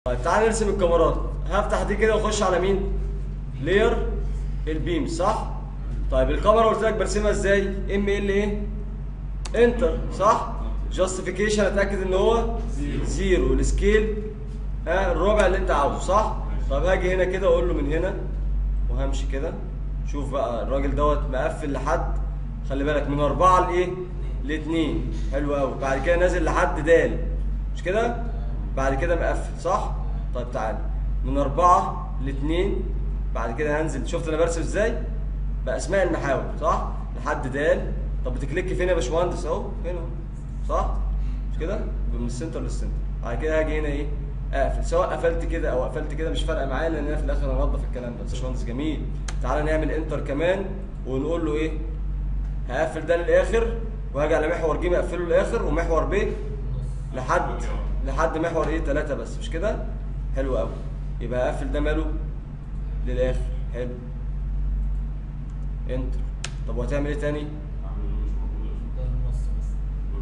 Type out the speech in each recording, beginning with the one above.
طيب تعال نرسم الكاميرات هفتح دي كده واخش على مين لير البيم صح طيب الكاميرا قلت لك برسمها ازاي ام ال ايه انتر صح جاستيفيكيشن اتاكد ان هو زيرو السكيل ها الربع اللي انت عاوزه صح طب هاجي هنا كده اقول له من هنا وهمشي كده شوف بقى الراجل دوت مقفل لحد خلي بالك من أربعة لإيه؟ لاتنين حلو قوي بعد كده نازل لحد دال مش كده؟ بعد كده مقفل صح؟ طيب تعالى من أربعة لاتنين بعد كده هنزل شفت أنا برسم إزاي؟ بأسماء المحاور صح؟ لحد دال طب بتكليك فين يا باشمهندس أهو هنا أهو. صح؟ مش كده؟ من السنتر للسنتر بعد كده هاجي هنا إيه؟ اقفل سواء قفلت كده او قفلت كده مش فارقه معايا لان انا في الاخر هنضف الكلام ده باشمهندس جميل تعالى نعمل انتر كمان ونقول له ايه هقفل ده للاخر وهاجي على محور ج اقفله للاخر ومحور ب لحد لحد محور ايه 3 بس مش كده حلو قوي يبقى اقفل ده ماله للاخر حلو انتر طب وهتعمل ايه تاني ده النص بس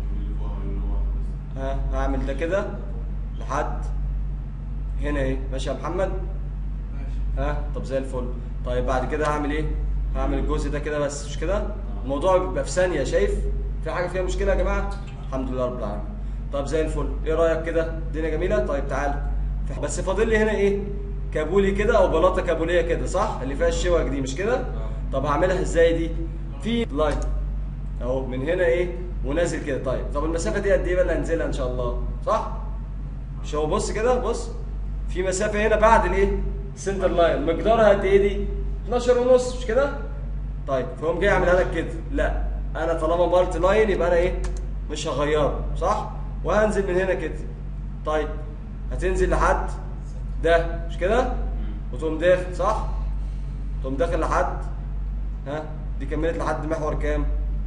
ها هعمل ده كده لحد هنا ايه ماشي يا محمد ماشي ها طب زي الفل طيب بعد كده هعمل ايه هعمل الجزء ده كده بس مش كده الموضوع بيبقى في ثانيه شايف في حاجه فيها مشكله يا جماعه الحمد لله رب العالمين طب زي الفل ايه رايك كده الدنيا جميله طيب تعال في- بس فاضل لي هنا ايه كابولي كده او بلاطه كابوليه كده صح اللي فيها الشوك دي مش كده طب هعملها ازاي دي في لاين اهو من هنا ايه ونازل كده طيب طب المسافه دي قد ايه بقى اللي هنزلها ان شاء الله صح مش هو بص كده بص في مسافه هنا بعد الايه سنتر لاين مقدارها قد ايه دي 12 ونص مش كده طيب فهم جاي اعملها لك كده لا انا طالما مالتي لاين يبقى انا ايه مش هغيره صح وهنزل من هنا كده طيب هتنزل لحد ده مش كده وتقوم داخل صح تقوم داخل لحد ها دي كملت لحد محور كام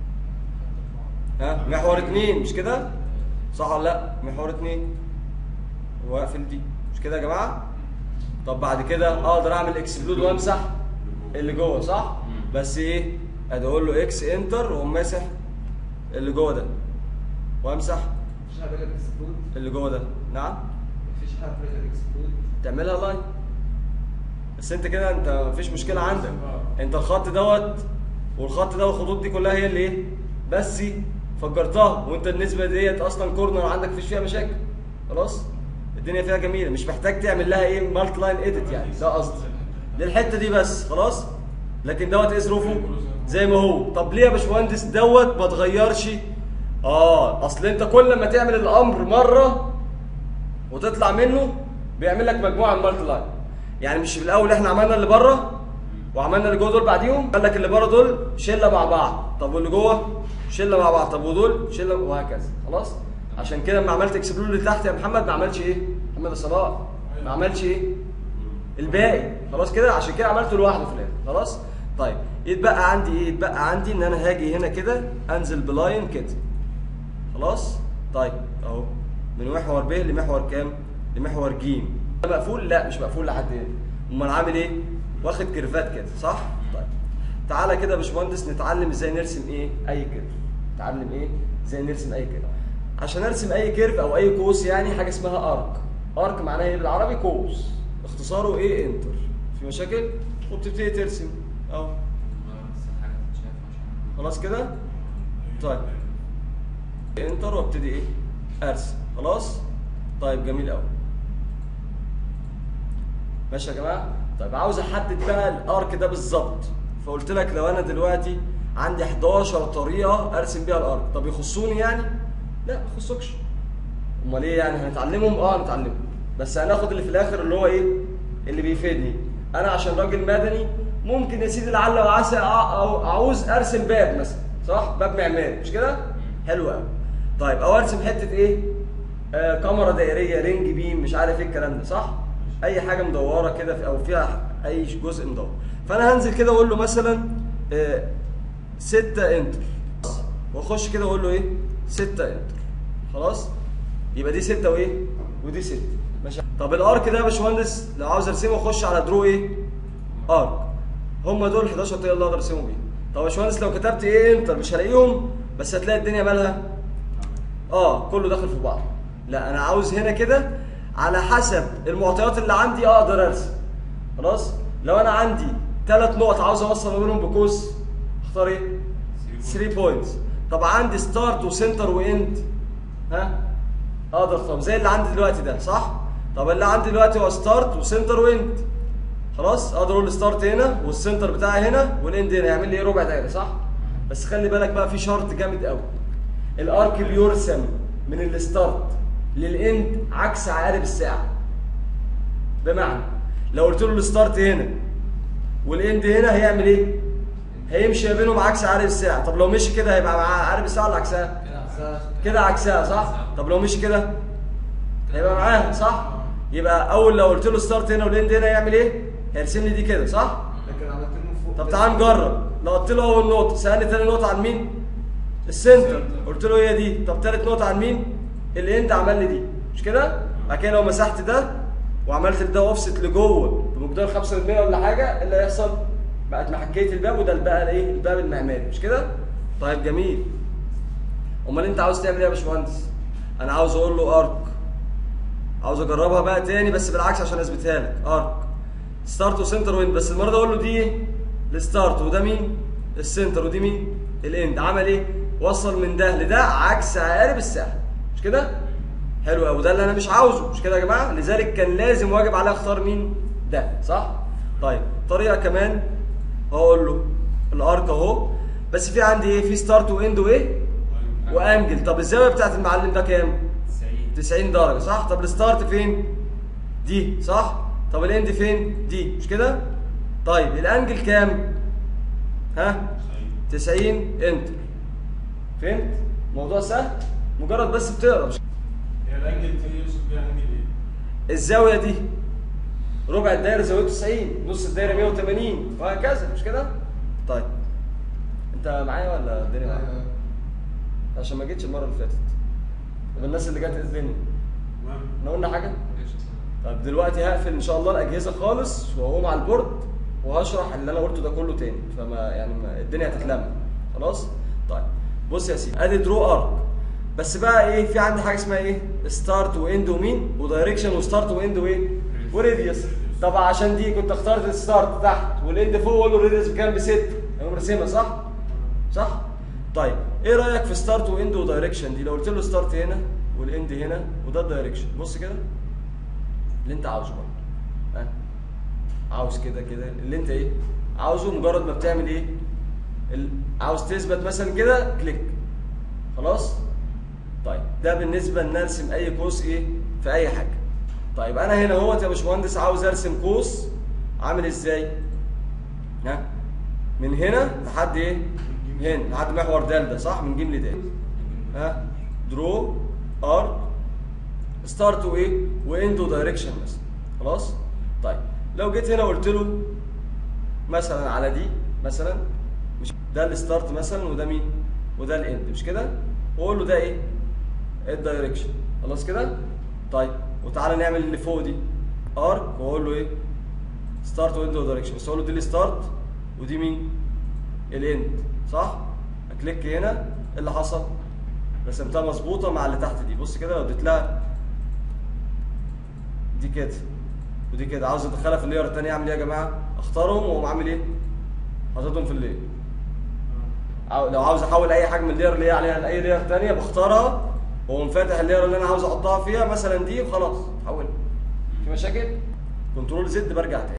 ها محور اتنين مش كده صح ولا لا محور اتنين واقفل دي مش كده يا جماعه طب بعد كده اقدر اعمل اكسبلود وامسح اللي جوه صح بس ايه ادي اقول له اكس انتر واقوم ماسح اللي جوه ده وامسح مفيش حاجه غير اكسبلود اللي جوه ده نعم مفيش حاجه غير اكسبلود تعملها لاين بس انت كده انت مفيش مشكله عندك انت الخط دوت والخط ده والخطوط دي كلها هي اللي ايه بس فجرتها وانت النسبه ديت اصلا كورنر عندك مفيش فيها مشاكل خلاص الدنيا فيها جميله مش محتاج تعمل لها ايه مالت لاين اديت يعني ده قصدي للحته دي بس خلاص لكن دوت ايه ظروفه زي ما هو طب ليه يا باشمهندس دوت ما تغيرش اه اصل انت كل ما تعمل الامر مره وتطلع منه بيعمل لك مجموعه من مالتي لاين يعني مش في الاول احنا عملنا اللي بره وعملنا اللي جوه دول بعديهم قال لك اللي بره دول شله مع بعض طب واللي جوه شله مع بعض طب ودول شله وهكذا خلاص عشان كده لما عملت اكسبلور اللي تحت يا محمد ما عملش ايه محمد صلاح ما عملش ايه الباقي خلاص كده عشان كده عملته لوحده في الاخر خلاص طيب يتبقى عندي ايه يتبقى عندي ان انا هاجي هنا كده انزل بلاين كده خلاص طيب اهو من محور ب لمحور كام لمحور ج مقفول لا مش مقفول لحد هنا امال عامل ايه واخد كيرفات كده صح طيب تعالى كده يا باشمهندس نتعلم ازاي نرسم ايه اي كيرف نتعلم ايه ازاي نرسم اي كيرف عشان ارسم اي كيرف او اي قوس يعني حاجه اسمها ارك ارك معناها ايه بالعربي قوس اختصاره ايه انتر في مشاكل وبتبتدي ترسم اهو بس الحاجه تتشاف عشان خلاص كده طيب انتر وابتدي ايه ارسم خلاص طيب جميل قوي ماشي يا جماعه طيب عاوز احدد بقى الارك ده بالظبط فقلت لك لو انا دلوقتي عندي 11 طريقه ارسم بيها الارك طب يخصوني يعني لا ما يخصكش امال ايه يعني هنتعلمهم اه هنتعلمهم بس هناخد اللي في الاخر اللي هو ايه اللي بيفيدني انا عشان راجل مدني ممكن يا سيدي لعل وعسى أع- أو اعوز ارسم باب مثلا صح باب معماري مش كده حلو قوي طيب او ارسم حته ايه آه كاميرا دائريه رينج بيم مش عارف ايه الكلام ده صح اي حاجه مدوره كده في- او فيها اي جزء مدور فانا هنزل كده اقول له مثلا آه ستة انتر واخش كده اقول له ايه ستة انتر خلاص يبقى دي ستة وايه ودي ستة ماشي طب الارك ده يا باشمهندس لو عاوز ارسمه اخش على درو ايه ارك هم دول 11 طريقه اللي اقدر ارسمهم بيها طب يا باشمهندس لو كتبت ايه انتر مش هلاقيهم بس هتلاقي الدنيا مالها اه كله داخل في بعض لا انا عاوز هنا كده على حسب المعطيات اللي عندي اقدر ارسم خلاص لو انا عندي ثلاث نقط عاوز اوصل ما بينهم بقوس اختار ايه 3 بوينتس طب عندي ستارت وسنتر واند ها اقدر اختار زي اللي عندي دلوقتي ده صح طب اللي عندي دلوقتي هو ستارت وسنتر واند خلاص اقدر اقول الستارت هنا والسنتر بتاعي هنا والاند هنا يعمل لي ايه ربع دايره صح بس خلي بالك بقى في شرط جامد قوي الارك اللي يرسم من الستارت للاند عكس عقارب الساعه بمعنى لو قلت له الستارت هنا والاند هنا هيعمل ايه هيمشي ما بينهم عكس عقارب الساعه طب لو مشي كده هيبقى مع عقارب الساعه ولا عكسها كده عكسها صح طب لو مشي كده هيبقى معاها صح يبقى اول لو قلت له ستارت هنا والاند هنا يعمل ايه هيرسم لي دي كده صح لكن عملت له فوق طب تعال نجرب لو قلت له اول نقطه سالني تاني نقطه عن مين السنتر قلت له هي دي طب تالت نقطه عن مين الاند عمل لي دي مش كده بعد كده لو مسحت ده وعملت ده اوفست لجوه بمقدار 5% ولا حاجه إيه اللي هيحصل بقت محكيه الباب وده بقى الايه الباب المعماري مش كده طيب جميل امال انت عاوز تعمل ايه يا باشمهندس انا عاوز اقول له ارك عاوز اجربها بقى تاني بس بالعكس عشان اثبتها لك ارك ستارت وسنتر ويند بس المره دي اقول له دي ايه الستارت وده مين السنتر ودي مين الاند عمل ايه وصل من ده لده عكس عقارب الساعه مش كده حلو قوي ده اللي انا مش عاوزه مش كده يا جماعه لذلك كان لازم واجب عليا اختار مين ده صح طيب طريقه كمان هقول له الارك اهو بس في عندي ايه في ستارت واند وايه وانجل طب الزاويه بتاعت المعلم ده كام 90 درجه صح طب الستارت فين دي صح طب الاند فين دي مش كده طيب الانجل كام ها 90 انتر فهمت موضوع سهل مجرد بس بتقرا مش هي الانجل دي يقصد بيها انجل ايه؟ الزاويه دي ربع الدايره زاويته 90 نص الدايره 180 وهكذا مش كده طيب انت معايا ولا الدنيا معايا عشان ما جيتش المره اللي فاتت طب الناس اللي جت الدنيا تمام احنا قلنا حاجه طب دلوقتي هقفل ان شاء الله الاجهزه خالص وهقوم على البورد وهشرح اللي انا قلته ده كله تاني فما يعني ما الدنيا هتتلم خلاص طيب بص يا سيدي ادي درو ارك بس بقى ايه في عندي حاجه اسمها ايه ستارت واند ومين ودايركشن وستارت واند وايه وريديوس طبعا عشان دي كنت اخترت الستارت تحت والاند فوق واقول له الريديوس بكام بست اقوم راسمها صح صح طيب ايه رايك في ستارت واند ودايركشن دي لو قلت له ستارت هنا والاند هنا وده الدايركشن بص كده اللي انت عاوزه برضه ها عاوز كده كده اللي انت ايه عاوزه مجرد ما بتعمل ايه ال... عاوز تثبت مثلا كده كليك خلاص طيب ده بالنسبه ان ارسم اي قوس ايه في اي حاجه طيب انا هنا اهوت يا باشمهندس عاوز ارسم قوس عامل ازاي ها من هنا لحد ايه هنا لحد محور د ده صح من ج ل د ها درو ار ستارت وايه واند ودايركشن مثلا خلاص طيب لو جيت هنا قلت له مثلا على دي مثلا مش ده الستارت مثلا وده مين وده الاند مش كده واقول له ده ايه الدايركشن خلاص كده طيب وتعالى نعمل اللي فوق دي ارك واقول له ايه ستارت واند ودايركشن بس اقول له دي الستارت ودي مين الاند صح اكليك هنا إيه اللي حصل رسمتها مظبوطه مع اللي تحت دي بص كده لو اديت لها دي كده ودي كده عاوز ادخلها في اللاير الثانيه اعمل ايه يا جماعه اختارهم واقوم عامل ايه حاططهم في اللاير عاو- لو عاوز احول اي حاجه من اللاير اللي هي عليها لاي لاير ثانيه بختارها واقوم فاتح اللاير اللي انا عاوز احطها فيها مثلا دي وخلاص حولها في مشاكل كنترول زد برجع تاني